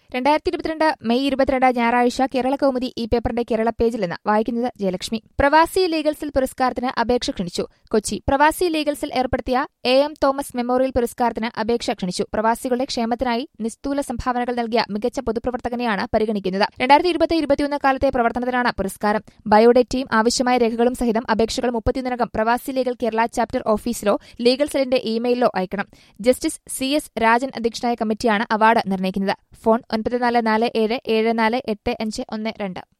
രണ്ടായിരത്തി ഇരുപത്തിരണ്ട് മെയ് ഇരുപത്തിരണ്ട് ഞായറാഴ്ച കേരള കൗമുദി ഈ പേപ്പറിന്റെ കേരള പേജിൽ നിന്ന് വായിക്കുന്നത് ജയലക്ഷ്മി പ്രവാസി ലീഗൽസിൽ പുരസ്കാരത്തിന് അപേക്ഷ ക്ഷണിച്ചു കൊച്ചി പ്രവാസി ലീഗൽസിൽ ഏർപ്പെടുത്തിയ എ എം തോമസ് മെമ്മോറിയൽ പുരസ്കാരത്തിന് അപേക്ഷ ക്ഷണിച്ചു പ്രവാസികളുടെ ക്ഷേമത്തിനായി നിസ്തൂല സംഭാവനകൾ നൽകിയ മികച്ച പൊതുപ്രവർത്തകനെയാണ് പരിഗണിക്കുന്നത് രണ്ടായിരത്തി ഇരുപത്തി ഇരുപത്തിയൊന്ന് കാലത്തെ പ്രവർത്തനത്തിനാണ് പുരസ്കാരം ബയോഡേറ്റയും ആവശ്യമായ രേഖകളും സഹിതം അപേക്ഷകൾ മുപ്പത്തിയൊന്നിനകം പ്രവാസി ലീഗൽ കേരള ചാപ്റ്റർ ഓഫീസിലോ ലീഗൽ സെല്ലിന്റെ ഇമെയിലിലോ അയക്കണം ജസ്റ്റിസ് സി എസ് രാജൻ അധ്യക്ഷനായ കമ്മിറ്റിയാണ് അവാർഡ് നിർണ്ണയിക്കുന്നത് ഫോൺ ഒൻപത് നാല് നാല് ഏഴ് ഏഴ് നാല് എട്ട് അഞ്ച് ഒന്ന് രണ്ട്